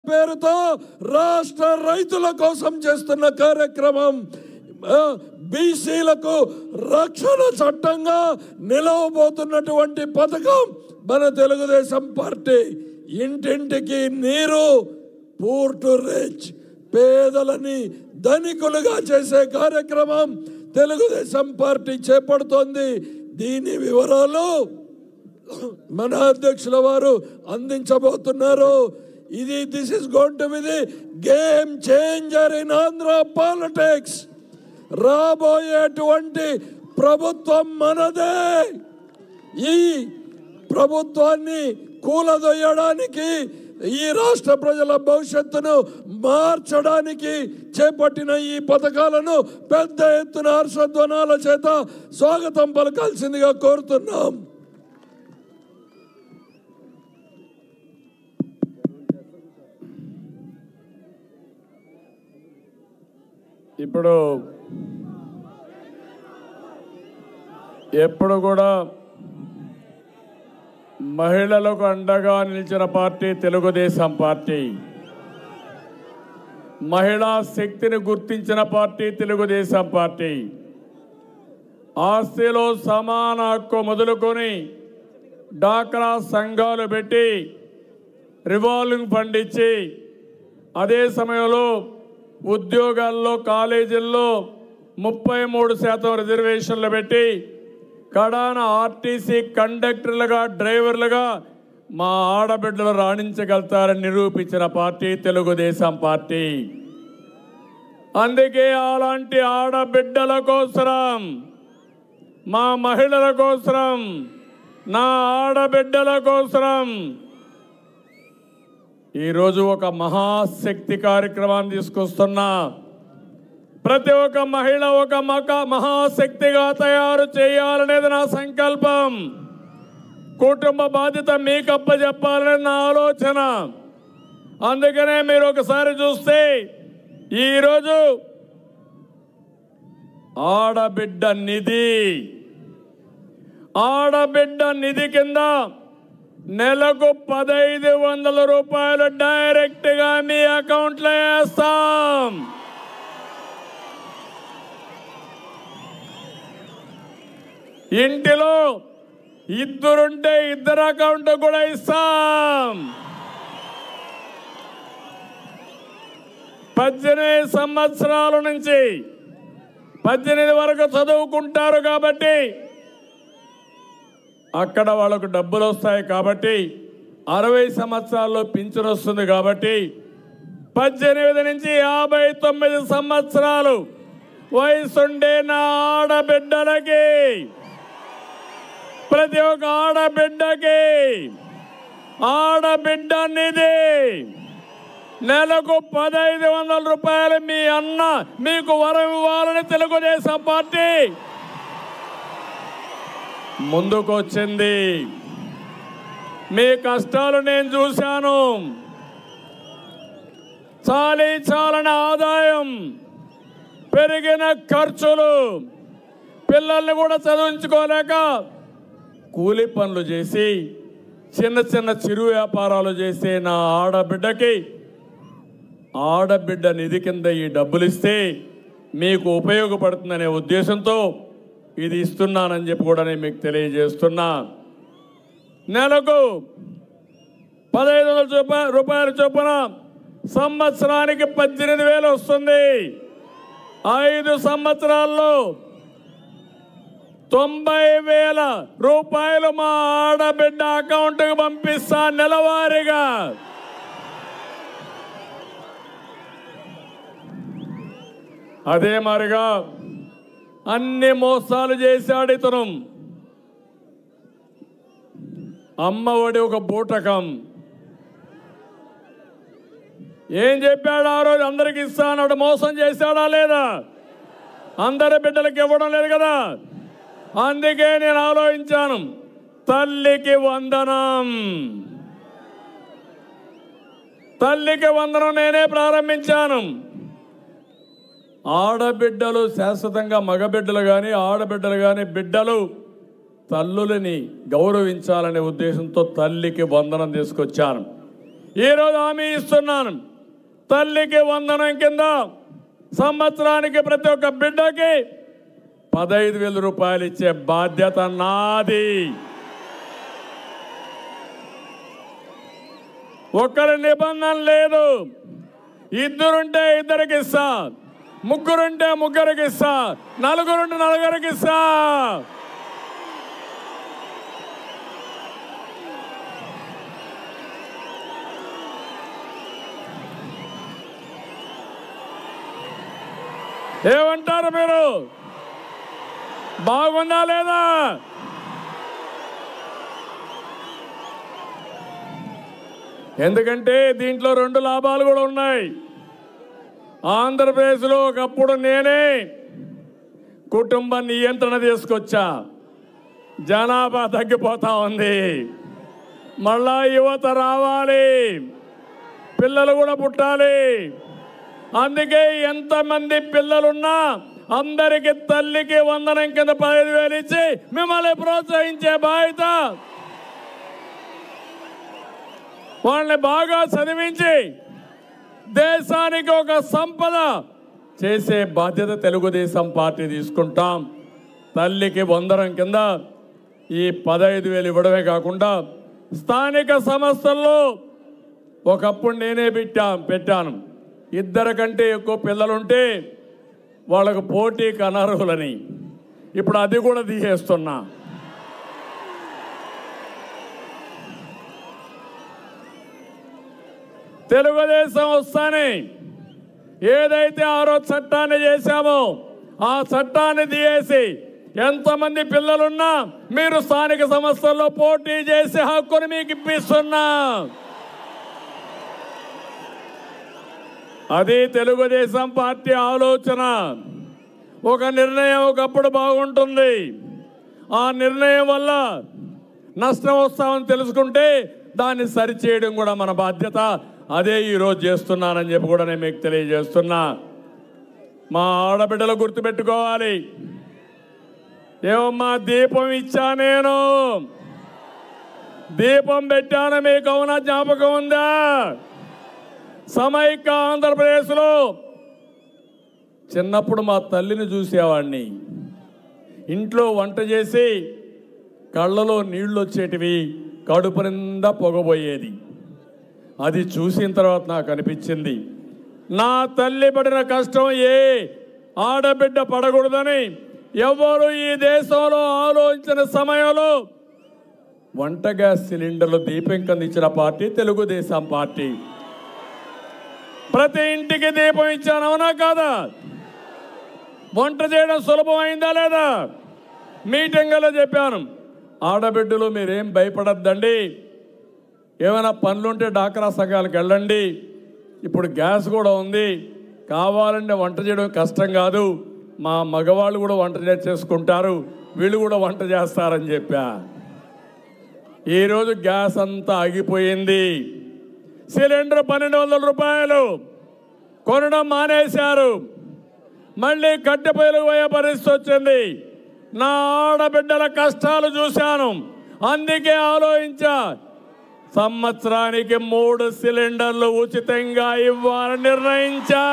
పేరుతో రాష్ట్ర రైతుల కోసం చేస్తున్న కార్యక్రమం ఆ, బీసీలకు రక్షణ చట్టంగా నిలవబోతున్నటువంటి పథకం మన తెలుగుదేశం పార్టీ ఇంటింటికి నీరు పూర్ టు రిచ్ పేదలని ధనికులుగా చేసే కార్యక్రమం తెలుగుదేశం పార్టీ చేపడుతోంది దీని వివరాలు మన అధ్యక్షుల వారు అందించబోతున్నారు ఇది this is gonna be the game changer in Andhra politics రాబోయేటువంటి ప్రభుత్వం మనదే ఈ ప్రభుత్వాన్ని కూలదొయ్యడానికి ఈ రాష్ట్ర ప్రజల భవిష్యత్తును మార్చడానికి చేపట్టిన ఈ పథకాలను పెద్ద ఎత్తున హర్షధ్వనాల చేత స్వాగతం పలకాల్సిందిగా కోరుతున్నాం ఇప్పుడు ఎప్పుడు కూడా మహిళలకు అండగా నిలిచిన పార్టీ తెలుగుదేశం పార్టీ మహిళా శక్తిని గుర్తించిన పార్టీ తెలుగుదేశం పార్టీ ఆస్తిలో సమాన హక్కు మొదలుకొని డాక్రా సంఘాలు పెట్టి రివాల్వింగ్ ఫండ్ ఇచ్చి అదే సమయంలో ఉద్యోగాల్లో కాలేజీల్లో ముప్పై మూడు శాతం రిజర్వేషన్లు పెట్టి కడాన ఆర్టీసీ కండక్టర్లుగా డ్రైవర్లుగా మా ఆడబిడ్డలు రాణించగలుగుతారని నిరూపించిన పార్టీ తెలుగుదేశం పార్టీ అందుకే అలాంటి ఆడబిడ్డల కోసరం మా మహిళల కోసరం నా ఆడబిడ్డల కోసరం ఈరోజు ఒక మహాశక్తి కార్యక్రమాన్ని తీసుకొస్తున్నా ప్రతి ఒక్క మహిళ ఒక మక మహాశక్తిగా తయారు చేయాలనేది నా సంకల్పం కుటుంబ బాధ్యత మీకు అప్పచెప్పాలనేది నా ఆలోచన అందుకనే మీరు ఒకసారి చూస్తే ఈరోజు ఆడబిడ్డ నిధి ఆడబిడ్డ నిధి కింద నెలకు పదైదు వందల రూపాయలు డైరెక్ట్ గా మీ అకౌంట్లో వేస్తాం ఇంటిలో ఇద్దరుంటే ఇద్దరు అకౌంట్ కూడా ఇస్తాం పద్దెనిమిది సంవత్సరాల నుంచి పద్దెనిమిది వరకు చదువుకుంటారు కాబట్టి అక్కడ వాళ్ళకు డబ్బులు వస్తాయి కాబట్టి అరవై సంవత్సరాల్లో పింఛన్ వస్తుంది కాబట్టి పద్దెనిమిది నుంచి యాభై తొమ్మిది సంవత్సరాలు వయసుండే నా ఆడబిడ్డలకి ప్రతి ఒక్క ఆడబిడ్డకి ఆడబిడ్డ నిధి నెలకు పదహైదు వందల రూపాయలు మీ అన్న మీకు వరం ఇవ్వాలని తెలుగుదేశం పార్టీ ముందుకు వచ్చింది మీ కష్టాలు నేను చూశాను చాలీ చాలని ఆదాయం పెరిగిన ఖర్చులు పిల్లల్ని కూడా చదివించుకోలేక కూలి పనులు చేసి చిన్న చిన్న చిరు వ్యాపారాలు చేసే నా ఆడబిడ్డకి ఆడబిడ్డ నిధి కింద ఈ డబ్బులు ఇస్తే మీకు ఉపయోగపడుతుందనే ఉద్దేశంతో ఇది ఇస్తున్నానని చెప్పి కూడా నేను మీకు తెలియజేస్తున్నా నెలకు పదహైదు వందల చొప్ప రూపాయల చొప్పున సంవత్సరానికి పద్దెనిమిది వేలు వస్తుంది ఐదు సంవత్సరాల్లో తొంభై వేల రూపాయలు మా ఆడబిడ్డ అకౌంట్కి పంపిస్తా నెలవారీగా అదే మరిగా అన్ని మోసాలు చేశాడు ఇతను అమ్మఒడి ఒక బూటకం ఏం చెప్పాడు ఆ రోజు అందరికి ఇస్తానన్నాడు మోసం చేశాడా లేదా అందరి బిడ్డలకు ఇవ్వడం లేదు కదా అందుకే నేను ఆలోచించాను తల్లికి వందనం తల్లికి వందనం నేనే ప్రారంభించాను ఆడబిడ్డలు శాశ్వతంగా మగబిడ్డలు కానీ ఆడబిడ్డలు కానీ బిడ్డలు తల్లులని గౌరవించాలనే ఉద్దేశంతో తల్లికి వందనం తీసుకొచ్చాను ఈరోజు హామీ ఇస్తున్నాను తల్లికి వందనం కింద సంవత్సరానికి ప్రతి ఒక్క బిడ్డకి పదహైదు వేల రూపాయలు ఇచ్చే బాధ్యత నాది ఒకరి నిబంధన లేదు ఇద్దరుంటే ఇద్దరికి ఇస్తా ముగ్గురుంటే ముగ్గురికి ఇస్తా నలుగురుంటే నలుగురికి ఇస్తా ఏమంటారు మీరు బాగుందా లేదా ఎందుకంటే దీంట్లో రెండు లాభాలు కూడా ఉన్నాయి ఆంధ్రప్రదేశ్లో ఒకప్పుడు నేనే కుటుంబ నియంత్రణ తీసుకొచ్చా జనాభా తగ్గిపోతా ఉంది మళ్ళా యువత రావాలి పిల్లలు కూడా పుట్టాలి అందుకే ఎంతమంది పిల్లలున్నా అందరికి తల్లికి వందనం కింద పదహైదు వేలు ఇచ్చి మిమ్మల్ని ప్రోత్సహించే బాధ్యత వాళ్ళని బాగా చదివించి దేశానికి ఒక సంపద చేసే బాధ్యత తెలుగుదేశం పార్టీ తీసుకుంటాం తల్లికి వందరం కింద ఈ పదహైదు వేలు ఇవ్వడమే కాకుండా స్థానిక సంస్థల్లో ఒకప్పుడు నేనే పెట్టా పెట్టాను ఇద్దరు కంటే ఎక్కువ పిల్లలుంటే వాళ్ళకు పోటీకి అనర్హులని ఇప్పుడు అది కూడా తీసేస్తున్నా తెలుగుదేశం వస్తానే ఏదైతే ఆ రోజు చట్టాన్ని చేశామో ఆ చట్టాన్ని తీయేసి ఎంతమంది పిల్లలున్నా మీరు స్థానిక సంస్థల్లో పోటీ చేసే హక్కుని మీకు ఇప్పిస్తున్నా అది తెలుగుదేశం పార్టీ ఆలోచన ఒక నిర్ణయం ఒకప్పుడు బాగుంటుంది ఆ నిర్ణయం వల్ల నష్టం వస్తామని తెలుసుకుంటే దాన్ని సరిచేయడం కూడా మన బాధ్యత అదే ఈరోజు చేస్తున్నానని చెప్పి కూడా నేను మీకు తెలియజేస్తున్నా మా ఆడబిడ్డలు గుర్తుపెట్టుకోవాలి ఏమమ్మా దీపం ఇచ్చా నేను దీపం పెట్టాను మీకు అవునా జ్ఞాపకం ఉందా సమైక్య ఆంధ్రప్రదేశ్లో చిన్నప్పుడు మా తల్లిని చూసేవాడిని ఇంట్లో వంట చేసి కళ్ళలో నీళ్లు వచ్చేటివి కడుపు నిండా పొగబోయేది అది చూసిన తర్వాత నాకు అనిపించింది నా తల్లి పడిన కష్టం ఏ ఆడబిడ్డ పడకూడదని ఎవరు ఈ దేశంలో ఆలోచించిన సమయంలో వంట గ్యాస్ సిలిండర్లు దీపం కింద ఇచ్చిన పార్టీ తెలుగుదేశం పార్టీ ప్రతి ఇంటికి దీపం ఇచ్చాను అవునా కాదా వంట చేయడం సులభమైందా లేదా మీటింగ్లో చెప్పాను ఆడబిడ్డలు మీరేం భయపడద్దండి ఏమైనా పనులుంటే డాక్రా సంఘాలకు వెళ్ళండి ఇప్పుడు గ్యాస్ కూడా ఉంది కావాలంటే వంట చేయడం కష్టం కాదు మా మగవాళ్ళు కూడా వంట చే- చేసుకుంటారు వీళ్ళు కూడా వంట చేస్తారని చెప్పా ఈరోజు గ్యాస్ అంతా ఆగిపోయింది సిలిండర్ పన్నెండు వందల రూపాయలు కొనడం మానేశారు మళ్ళీ కట్టె పొయ్యిలకు పోయే పరిస్థితి వచ్చింది నా ఆడబిడ్డల కష్టాలు చూశాను అందుకే ఆలోచించా సంవత్సరానికి మూడు సిలిండర్లు ఉచితంగా ఇవ్వాలని నిర్ణయించా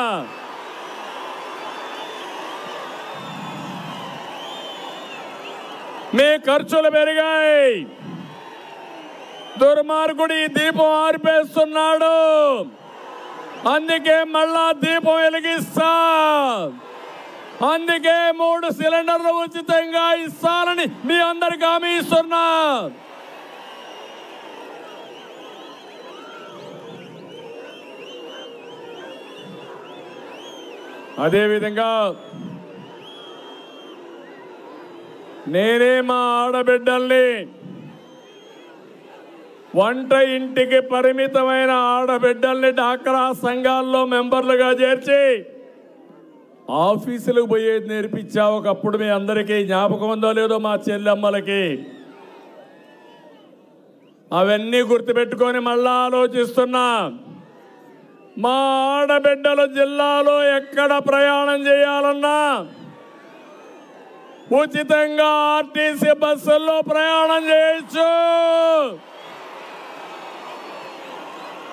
మీ ఖర్చులు పెరిగాయి దుర్మార్గుడు ఈ దీపం ఆర్పేస్తున్నాడు అందుకే మళ్ళా దీపం వెలిగిస్తా అందుకే మూడు సిలిండర్లు ఉచితంగా ఇస్తానని మీ అందరికి హామీ ఇస్తున్నా అదేవిధంగా నేనే మా ఆడబిడ్డల్ని వంట ఇంటికి పరిమితమైన ఆడబిడ్డల్ని డాక్రా సంఘాల్లో మెంబర్లుగా చేర్చి ఆఫీసులకు పోయేది నేర్పించా ఒకప్పుడు మీ అందరికీ జ్ఞాపకం ఉందో లేదో మా చెల్లెమ్మలకి అవన్నీ గుర్తుపెట్టుకొని మళ్ళా ఆలోచిస్తున్నా మా ఆడబిడ్డలు జిల్లాలో ఎక్కడ ప్రయాణం చేయాలన్నా ఉచితంగా ఆర్టీసీ బస్సుల్లో ప్రయాణం చేయొచ్చు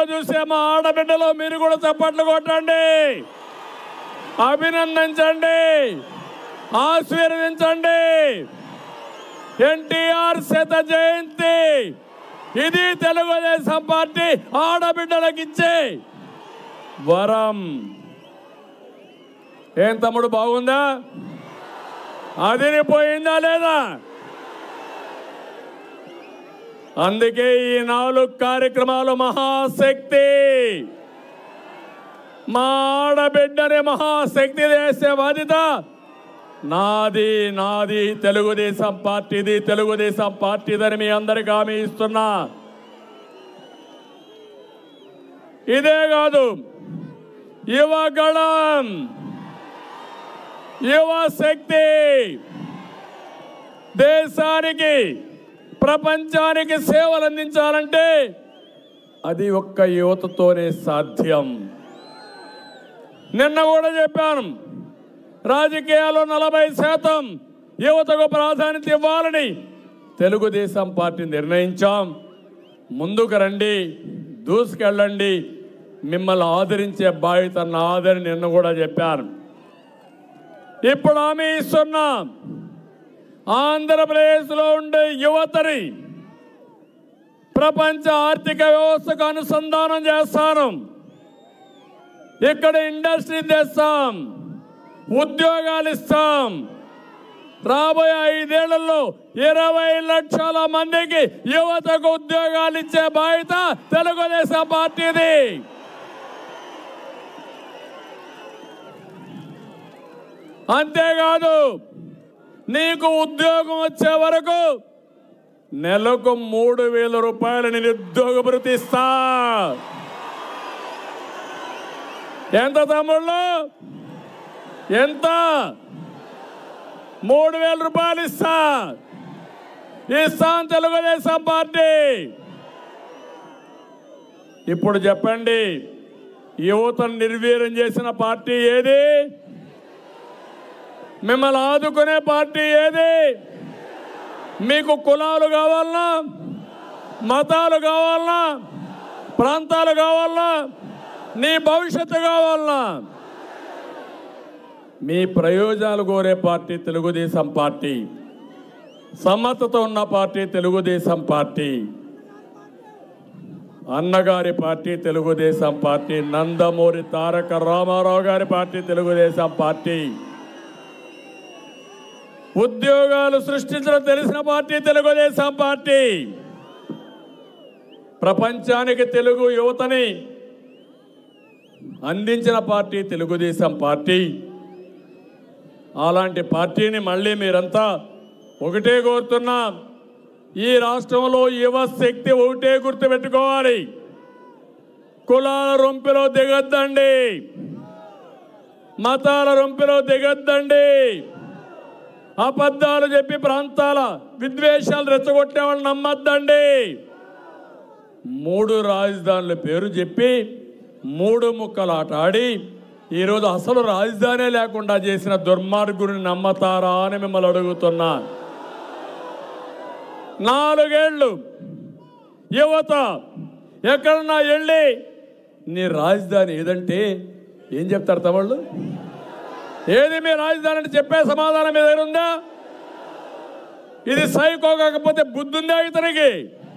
చూసే మా ఆడబిడ్డలో మీరు కూడా చప్పట్లు కొట్టండి అభినందించండి ఆశీర్వదించండి ఎన్టీఆర్ శత జయంతి ఇది తెలుగుదేశం పార్టీ ఆడబిడ్డలకు ఇచ్చే వరం ఏం తమ్ముడు బాగుందా అదిరిపోయిందా లేదా అందుకే ఈ నాలుగు కార్యక్రమాలు మహాశక్తి మా ఆడబిడ్డని మహాశక్తి చేసే బాధ్యత నాది నాది తెలుగుదేశం పార్టీది తెలుగుదేశం పార్టీదని మీ అందరికి హామీ ఇస్తున్నా ఇదే కాదు యువగళం యువ శక్తి దేశానికి ప్రపంచానికి సేవలు అందించాలంటే అది ఒక్క యువతతోనే సాధ్యం నిన్న కూడా చెప్పాను రాజకీయాల్లో నలభై శాతం యువతకు ప్రాధాన్యత ఇవ్వాలని తెలుగుదేశం పార్టీ నిర్ణయించాం ముందుకు రండి దూసుకెళ్ళండి మిమ్మల్ని ఆదరించే బాధ్యత నాదని నిన్న కూడా చెప్పాను ఇప్పుడు హామీ ఇస్తున్నాం ఆంధ్రప్రదేశ్లో ఉండే యువతని ప్రపంచ ఆర్థిక వ్యవస్థకు అనుసంధానం చేస్తాను ఇక్కడ ఇండస్ట్రీ తెస్తాం ఉద్యోగాలు ఇస్తాం రాబోయే ఐదేళ్లలో ఇరవై లక్షల మందికి యువతకు ఉద్యోగాలు ఇచ్చే బాధ్యత తెలుగుదేశం పార్టీది అంతేకాదు నీకు ఉద్యోగం వచ్చే వరకు నెలకు మూడు వేల రూపాయల నిరుద్యోగ భృతి ఇస్తా ఎంత తమ్ముళ్ళు ఎంత మూడు వేల రూపాయలు ఇస్తా ఇస్తాం తెలుగుదేశం పార్టీ ఇప్పుడు చెప్పండి యువతను నిర్వీర్యం చేసిన పార్టీ ఏది మిమ్మల్ని ఆదుకునే పార్టీ ఏది మీకు కులాలు కావాలనా మతాలు కావాలనా ప్రాంతాలు కావాలనా నీ భవిష్యత్తు కావాలనా మీ ప్రయోజనాలు కోరే పార్టీ తెలుగుదేశం పార్టీ సమ్మతతో ఉన్న పార్టీ తెలుగుదేశం పార్టీ అన్నగారి పార్టీ తెలుగుదేశం పార్టీ నందమూరి తారక రామారావు గారి పార్టీ తెలుగుదేశం పార్టీ ఉద్యోగాలు సృష్టించడం తెలిసిన పార్టీ తెలుగుదేశం పార్టీ ప్రపంచానికి తెలుగు యువతని అందించిన పార్టీ తెలుగుదేశం పార్టీ అలాంటి పార్టీని మళ్ళీ మీరంతా ఒకటే కోరుతున్నా ఈ రాష్ట్రంలో యువ శక్తి ఒకటే గుర్తుపెట్టుకోవాలి కులాల రొంపిలో దిగొద్దండి మతాల రొంపిలో దిగొద్దండి అబద్ధాలు చెప్పి ప్రాంతాల విద్వేషాలు రెచ్చగొట్టే వాళ్ళు నమ్మద్దండి మూడు రాజధానుల పేరు చెప్పి మూడు ముక్కలాట ఆడి ఈరోజు అసలు రాజధానే లేకుండా చేసిన దుర్మార్గుని నమ్మతారా అని మిమ్మల్ని అడుగుతున్నా నాలుగేళ్ళు యువత ఎక్కడన్నా వెళ్ళి నీ రాజధాని ఏదంటే ఏం చెప్తారు తమిళ్ళు ఏది మీ రాజధాని అంటే చెప్పే సమాధానం మీ దగ్గర ఉందా ఇది సైకో కాకపోతే బుద్ధి ఉందా ఇతనికి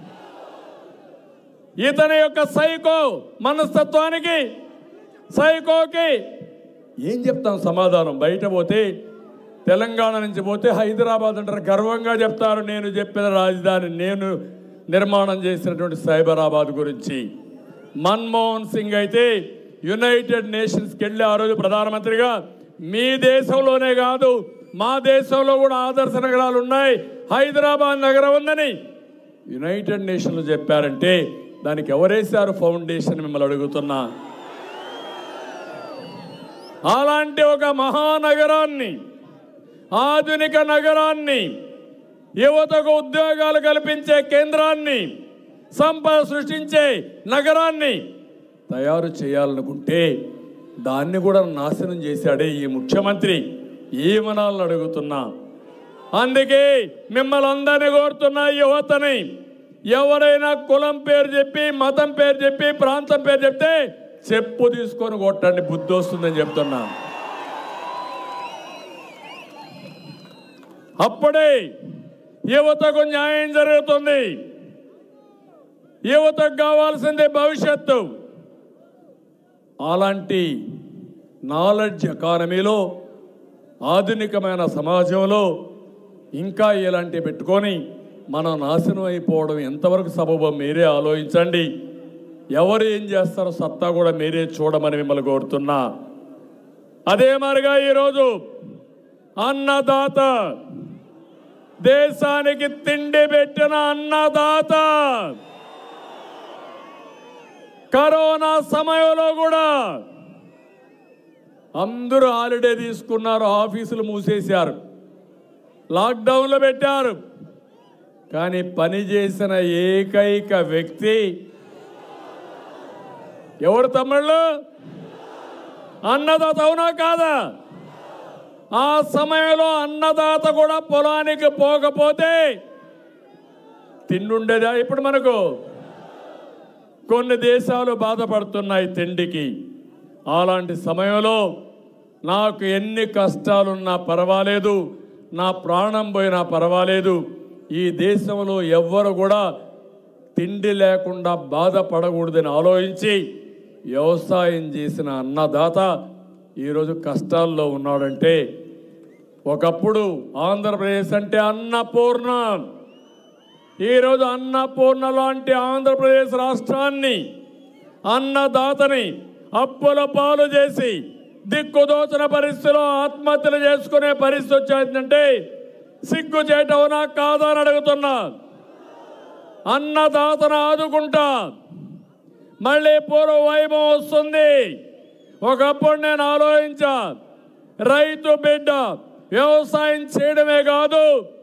ఇతని యొక్క సైకో మనస్తత్వానికి సైకోకి ఏం చెప్తాం సమాధానం బయట పోతే తెలంగాణ నుంచి పోతే హైదరాబాద్ అంటారు గర్వంగా చెప్తారు నేను చెప్పిన రాజధాని నేను నిర్మాణం చేసినటువంటి సైబరాబాద్ గురించి మన్మోహన్ సింగ్ అయితే యునైటెడ్ నేషన్స్కి వెళ్ళి ఆ రోజు ప్రధానమంత్రిగా మీ దేశంలోనే కాదు మా దేశంలో కూడా ఆదర్శ నగరాలు ఉన్నాయి హైదరాబాద్ నగరం ఉందని యునైటెడ్ నేషన్లు చెప్పారంటే దానికి ఎవరేశారు ఫౌండేషన్ మిమ్మల్ని అడుగుతున్నా అలాంటి ఒక మహానగరాన్ని ఆధునిక నగరాన్ని యువతకు ఉద్యోగాలు కల్పించే కేంద్రాన్ని సంపద సృష్టించే నగరాన్ని తయారు చేయాలనుకుంటే దాన్ని కూడా నాశనం చేశాడే ఈ ముఖ్యమంత్రి ఏమనాలని అడుగుతున్నా అందుకే మిమ్మల్ని అందరినీ కోరుతున్నా యువతని ఎవరైనా కులం పేరు చెప్పి మతం పేరు చెప్పి ప్రాంతం పేరు చెప్తే చెప్పు తీసుకొని కొట్టండి బుద్ధి వస్తుందని చెప్తున్నా అప్పుడే యువతకు న్యాయం జరుగుతుంది యువతకు కావాల్సిందే భవిష్యత్తు అలాంటి నాలెడ్జ్ ఎకానమీలో ఆధునికమైన సమాజంలో ఇంకా ఇలాంటివి పెట్టుకొని మనం నాశనం అయిపోవడం ఎంతవరకు సబబో మీరే ఆలోచించండి ఎవరు ఏం చేస్తారో సత్తా కూడా మీరే చూడమని మిమ్మల్ని కోరుతున్నా అదే మరిగా ఈరోజు అన్నదాత దేశానికి తిండి పెట్టిన అన్నదాత కరోనా సమయంలో కూడా అందరూ హాలిడే తీసుకున్నారు ఆఫీసులు మూసేశారు లాక్డౌన్లో పెట్టారు కానీ పని చేసిన ఏకైక వ్యక్తి ఎవరు తమ్ముళ్ళు అన్నదాత అవునా కాదా ఆ సమయంలో అన్నదాత కూడా పొలానికి పోకపోతే తిండుండేదా ఇప్పుడు మనకు కొన్ని దేశాలు బాధపడుతున్నాయి తిండికి అలాంటి సమయంలో నాకు ఎన్ని కష్టాలున్నా పర్వాలేదు నా ప్రాణం పోయినా పర్వాలేదు ఈ దేశంలో ఎవ్వరు కూడా తిండి లేకుండా బాధపడకూడదని ఆలోచించి వ్యవసాయం చేసిన అన్నదాత ఈరోజు కష్టాల్లో ఉన్నాడంటే ఒకప్పుడు ఆంధ్రప్రదేశ్ అంటే అన్నపూర్ణ ఈరోజు అన్నపూర్ణ లాంటి ఆంధ్రప్రదేశ్ రాష్ట్రాన్ని అన్నదాతని అప్పుల పాలు చేసి దిక్కుదోచిన పరిస్థితిలో ఆత్మహత్యలు చేసుకునే పరిస్థితి వచ్చేందంటే సిగ్గు చేయటవునా కాదా అని అడుగుతున్నా అన్నదాతను ఆదుకుంటా మళ్ళీ పూర్వ వైభవం వస్తుంది ఒకప్పుడు నేను ఆలోచించా రైతు బిడ్డ వ్యవసాయం చేయడమే కాదు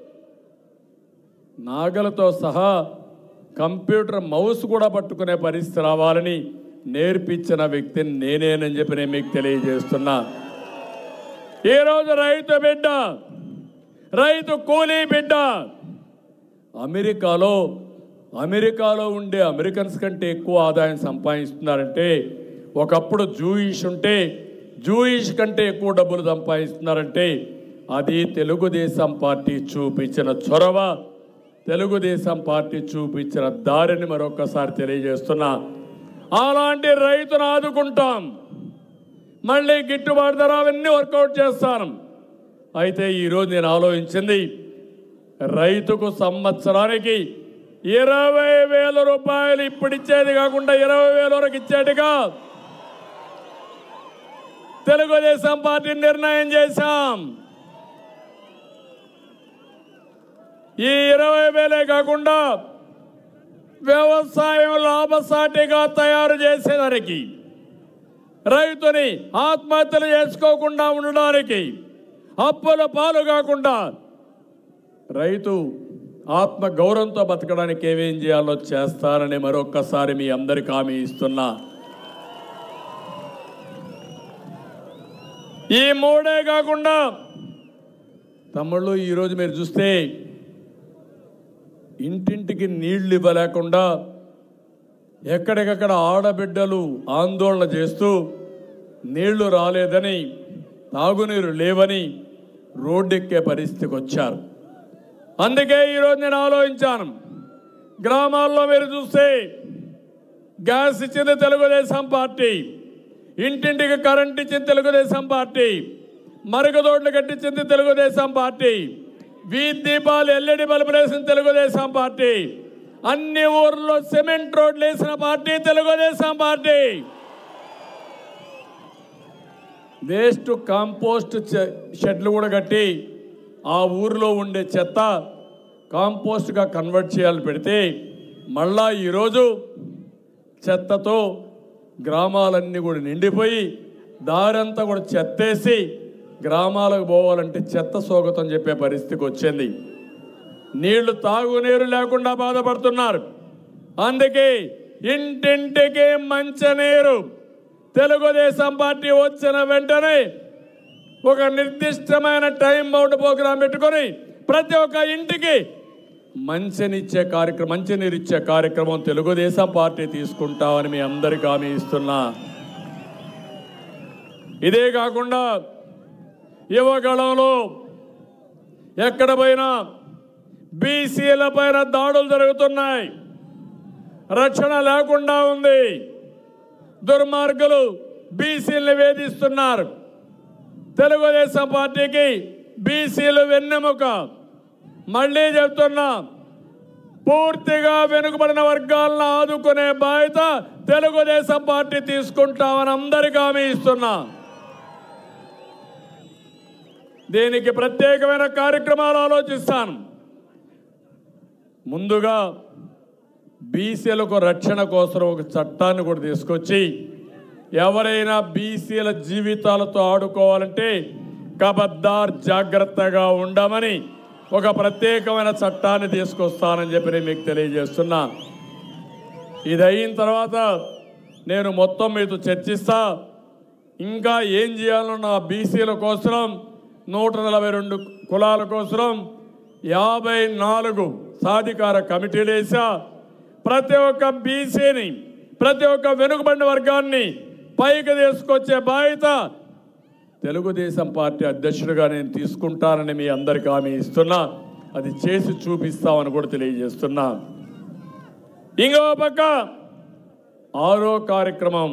నాగలతో సహా కంప్యూటర్ మౌస్ కూడా పట్టుకునే పరిస్థితి రావాలని నేర్పించిన వ్యక్తిని నేనేనని చెప్పి నేను మీకు తెలియజేస్తున్నా ఈరోజు రైతు బిడ్డ రైతు కూలీ బిడ్డ అమెరికాలో అమెరికాలో ఉండే అమెరికన్స్ కంటే ఎక్కువ ఆదాయం సంపాదిస్తున్నారంటే ఒకప్పుడు జూయిష్ ఉంటే జూయిష్ కంటే ఎక్కువ డబ్బులు సంపాదిస్తున్నారంటే అది తెలుగుదేశం పార్టీ చూపించిన చొరవ తెలుగుదేశం పార్టీ చూపించిన దారిని మరొకసారి తెలియజేస్తున్నా అలాంటి రైతును ఆదుకుంటాం మళ్ళీ గిట్టుబాటు ధర అవన్నీ వర్కౌట్ చేస్తాను అయితే ఈరోజు నేను ఆలోచించింది రైతుకు సంవత్సరానికి ఇరవై వేల రూపాయలు ఇప్పుడు ఇచ్చేది కాకుండా ఇరవై వేల వరకు ఇచ్చేట్టుగా తెలుగుదేశం పార్టీ నిర్ణయం చేశాం ఈ ఇరవై వేలే కాకుండా వ్యవసాయం లాభసాటిగా తయారు చేసేదానికి రైతుని ఆత్మహత్యలు చేసుకోకుండా ఉండడానికి అప్పుల పాలు కాకుండా రైతు ఆత్మ గౌరవంతో బతకడానికి ఏమేం చేయాలో చేస్తారని మరొక్కసారి మీ అందరికి హామీ ఇస్తున్నా ఈ మూడే కాకుండా తమ్ముళ్ళు ఈరోజు మీరు చూస్తే ఇంటింటికి నీళ్లు ఇవ్వలేకుండా ఎక్కడికక్కడ ఆడబిడ్డలు ఆందోళన చేస్తూ నీళ్లు రాలేదని తాగునీరు లేవని రోడ్డెక్కే పరిస్థితికి వచ్చారు అందుకే ఈరోజు నేను ఆలోచించాను గ్రామాల్లో మీరు చూస్తే గ్యాస్ ఇచ్చింది తెలుగుదేశం పార్టీ ఇంటింటికి కరెంట్ ఇచ్చింది తెలుగుదేశం పార్టీ మరుగుదొడ్లు కట్టించింది తెలుగుదేశం పార్టీ వీధి దీపాలు ఎల్ఈడి బల్బులు వేసిన తెలుగుదేశం పార్టీ అన్ని ఊర్లో సిమెంట్ రోడ్లు వేసిన party Telugu Desam party waste compost చె- షెడ్లు కూడా కట్టి ఆ ఊరిలో ఉండే చెత్త కాంపోస్ట్గా కన్వర్ట్ చేయాలని పెడితే మళ్ళా ఈరోజు చెత్తతో గ్రామాలన్నీ కూడా నిండిపోయి దారంతా కూడా చెత్తేసి గ్రామాలకు పోవాలంటే చెత్త స్వాగతం చెప్పే పరిస్థితికి వచ్చింది నీళ్లు తాగునీరు లేకుండా బాధపడుతున్నారు అందుకే ఇంటింటికి మంచినీరు తెలుగుదేశం పార్టీ వచ్చిన వెంటనే ఒక నిర్దిష్టమైన టైం బౌండ్ ప్రోగ్రాం పెట్టుకొని ప్రతి ఒక్క ఇంటికి మంచినిచ్చే కార్యక్రమం మంచినీరిచ్చే కార్యక్రమం తెలుగుదేశం పార్టీ తీసుకుంటామని మీ అందరికీ హామీ ఇస్తున్నా ఇదే కాకుండా యువగళంలో ఎక్కడ పోయినా బీసీల పైన దాడులు జరుగుతున్నాయి రక్షణ లేకుండా ఉంది దుర్మార్గులు బీసీలను వేధిస్తున్నారు తెలుగుదేశం పార్టీకి బీసీలు వెన్నెముక మళ్ళీ చెప్తున్నా పూర్తిగా వెనుకబడిన వర్గాలను ఆదుకునే బాధ్యత తెలుగుదేశం పార్టీ తీసుకుంటామని అందరికీ హామీ ఇస్తున్నా దీనికి ప్రత్యేకమైన కార్యక్రమాలు ఆలోచిస్తాను ముందుగా బీసీలకు రక్షణ కోసం ఒక చట్టాన్ని కూడా తీసుకొచ్చి ఎవరైనా బీసీల జీవితాలతో ఆడుకోవాలంటే కబద్దార్ జాగ్రత్తగా ఉండమని ఒక ప్రత్యేకమైన చట్టాన్ని తీసుకొస్తానని చెప్పి నేను మీకు తెలియజేస్తున్నా ఇది అయిన తర్వాత నేను మొత్తం మీతో చర్చిస్తా ఇంకా ఏం చేయాలో నా బీసీల కోసం నూట నలభై రెండు కులాల కోసం యాభై నాలుగు సాధికార కమిటీలు వేసా ప్రతి ఒక్క బీసీని ప్రతి ఒక్క వెనుకబడిన వర్గాన్ని పైకి తీసుకొచ్చే బాధ్యత తెలుగుదేశం పార్టీ అధ్యక్షుడిగా నేను తీసుకుంటానని మీ అందరికీ హామీ ఇస్తున్నా అది చేసి చూపిస్తామని కూడా తెలియజేస్తున్నా ఇంకో పక్క ఆరో కార్యక్రమం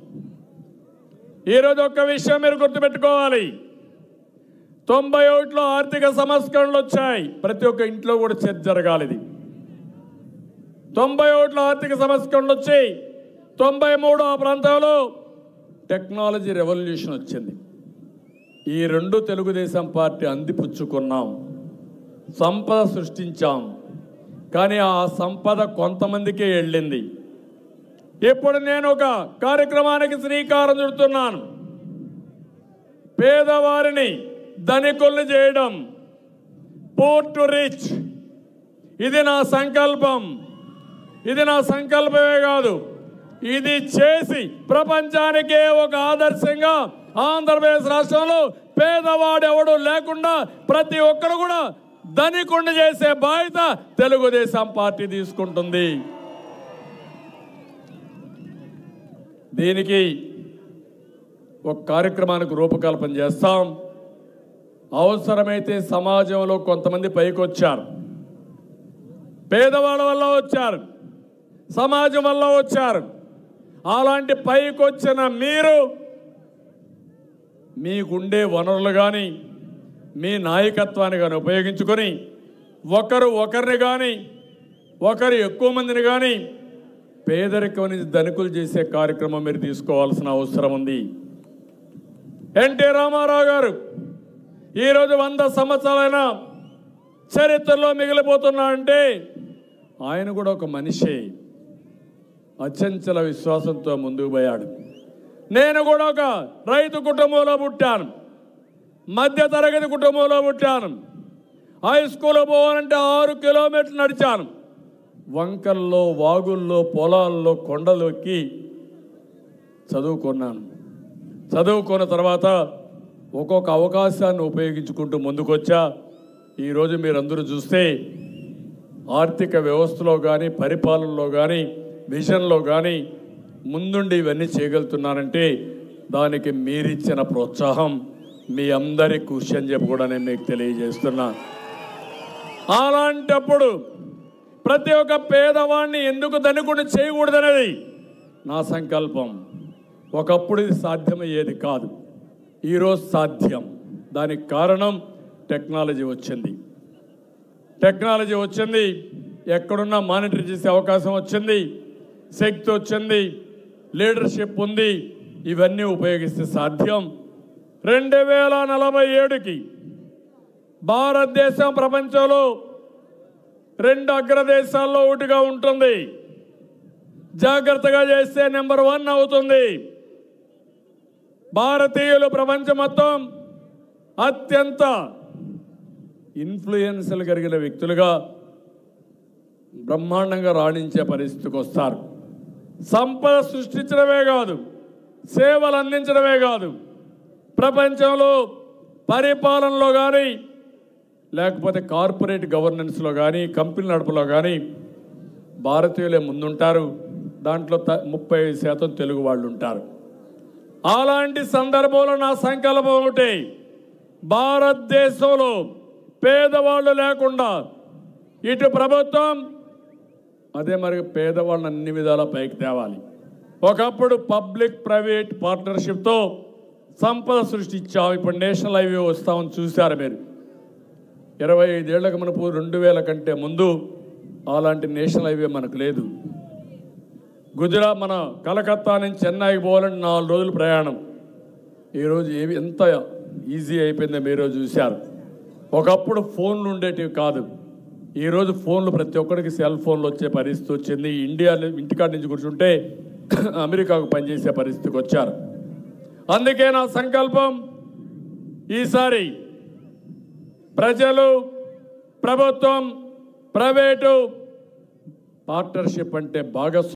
ఈరోజు ఒక్క విషయం మీరు గుర్తుపెట్టుకోవాలి తొంభై ఒకటిలో ఆర్థిక సంస్కరణలు వచ్చాయి ప్రతి ఒక్క ఇంట్లో కూడా చర్చ జరగాలి ఇది తొంభై ఒకటిలో ఆర్థిక సంస్కరణలు వచ్చాయి తొంభై మూడు ఆ ప్రాంతంలో టెక్నాలజీ రెవల్యూషన్ వచ్చింది ఈ రెండు తెలుగుదేశం పార్టీ అందిపుచ్చుకున్నాం సంపద సృష్టించాం కానీ ఆ సంపద కొంతమందికే వెళ్ళింది ఇప్పుడు నేను ఒక కార్యక్రమానికి శ్రీకారం చుడుతున్నాను పేదవారిని ధనికుల్ని చేయడం పూర్ టు రిచ్ ఇది నా సంకల్పం ఇది నా సంకల్పమే కాదు ఇది చేసి ప్రపంచానికే ఒక ఆదర్శంగా ఆంధ్రప్రదేశ్ రాష్ట్రంలో పేదవాడు ఎవడు లేకుండా ప్రతి ఒక్కరు కూడా ధనికుండి చేసే బాధ్యత తెలుగుదేశం పార్టీ తీసుకుంటుంది దీనికి ఒక కార్యక్రమానికి రూపకల్పన చేస్తాం అవసరమైతే సమాజంలో కొంతమంది పైకి వచ్చారు పేదవాళ్ళ వల్ల వచ్చారు సమాజం వల్ల వచ్చారు అలాంటి పైకి వచ్చిన మీరు మీకుండే వనరులు కానీ మీ నాయకత్వాన్ని కానీ ఉపయోగించుకొని ఒకరు ఒకరిని కానీ ఒకరు ఎక్కువ మందిని కానీ పేదరికం నుంచి ధనికులు చేసే కార్యక్రమం మీరు తీసుకోవాల్సిన అవసరం ఉంది ఎన్టీ రామారావు గారు ఈరోజు వంద సంవత్సరాలైన చరిత్రలో మిగిలిపోతున్నా అంటే ఆయన కూడా ఒక మనిషి అచంచల విశ్వాసంతో ముందుకు పోయాడు నేను కూడా ఒక రైతు కుటుంబంలో పుట్టాను మధ్య తరగతి కుటుంబంలో పుట్టాను హై స్కూల్ పోవాలంటే ఆరు కిలోమీటర్లు నడిచాను వంకల్లో వాగుల్లో పొలాల్లో కొండలు ఎక్కి చదువుకున్నాను చదువుకున్న తర్వాత ఒక్కొక్క అవకాశాన్ని ఉపయోగించుకుంటూ ముందుకొచ్చా ఈరోజు మీరందరూ చూస్తే ఆర్థిక వ్యవస్థలో కానీ పరిపాలనలో కానీ విజన్లో కానీ ముందుండి ఇవన్నీ చేయగలుగుతున్నానంటే దానికి మీరిచ్చిన ప్రోత్సాహం మీ అందరి కృషి అని చెప్పి కూడా నేను మీకు తెలియజేస్తున్నా అలాంటప్పుడు ప్రతి ఒక్క పేదవాడిని ఎందుకు ధనికుని చేయకూడదనేది నా సంకల్పం ఒకప్పుడు ఇది సాధ్యమయ్యేది కాదు ఈరోజు సాధ్యం దానికి కారణం టెక్నాలజీ వచ్చింది టెక్నాలజీ వచ్చింది ఎక్కడున్నా మానిటర్ చేసే అవకాశం వచ్చింది శక్తి వచ్చింది లీడర్షిప్ ఉంది ఇవన్నీ ఉపయోగిస్తే సాధ్యం రెండు వేల నలభై ఏడుకి భారతదేశం ప్రపంచంలో రెండు అగ్రదేశాల్లో ఒకటిగా ఉంటుంది జాగ్రత్తగా చేస్తే నెంబర్ వన్ అవుతుంది భారతీయులు ప్రపంచం మొత్తం అత్యంత ఇన్ఫ్లుయెన్స్లు కలిగిన వ్యక్తులుగా బ్రహ్మాండంగా రాణించే పరిస్థితికి వస్తారు సంపద సృష్టించడమే కాదు సేవలు అందించడమే కాదు ప్రపంచంలో పరిపాలనలో కానీ లేకపోతే కార్పొరేట్ గవర్నెన్స్లో కానీ కంపెనీ నడుపులో కానీ భారతీయులే ముందుంటారు దాంట్లో త ముప్పై శాతం తెలుగు వాళ్ళు ఉంటారు అలాంటి సందర్భంలో నా సంకల్పం ఒకటి భారతదేశంలో పేదవాళ్ళు లేకుండా ఇటు ప్రభుత్వం అదే మరి పేదవాళ్ళని అన్ని విధాలా పైకి తేవాలి ఒకప్పుడు పబ్లిక్ ప్రైవేట్ పార్ట్నర్షిప్తో సంపద సృష్టించాం ఇప్పుడు నేషనల్ హైవే వస్తామని చూశారు మీరు ఇరవై ఐదేళ్లకు మనపు రెండు వేల కంటే ముందు అలాంటి నేషనల్ హైవే మనకు లేదు గుజరాత్ మన కలకత్తా నుంచి చెన్నైకి పోవాలంటే నాలుగు రోజులు ప్రయాణం ఈరోజు ఏవి ఎంత ఈజీ అయిపోయిందో మీరు చూశారు ఒకప్పుడు ఫోన్లు ఉండేటివి కాదు ఈరోజు ఫోన్లు ప్రతి ఒక్కరికి సెల్ ఫోన్లు వచ్చే పరిస్థితి వచ్చింది ఇండియా ఇంటికాడ నుంచి కూర్చుంటే అమెరికాకు పనిచేసే పరిస్థితికి వచ్చారు అందుకే నా సంకల్పం ఈసారి ప్రజలు ప్రభుత్వం ప్రైవేటు పార్ట్నర్షిప్ అంటే భాగస్వామ్యం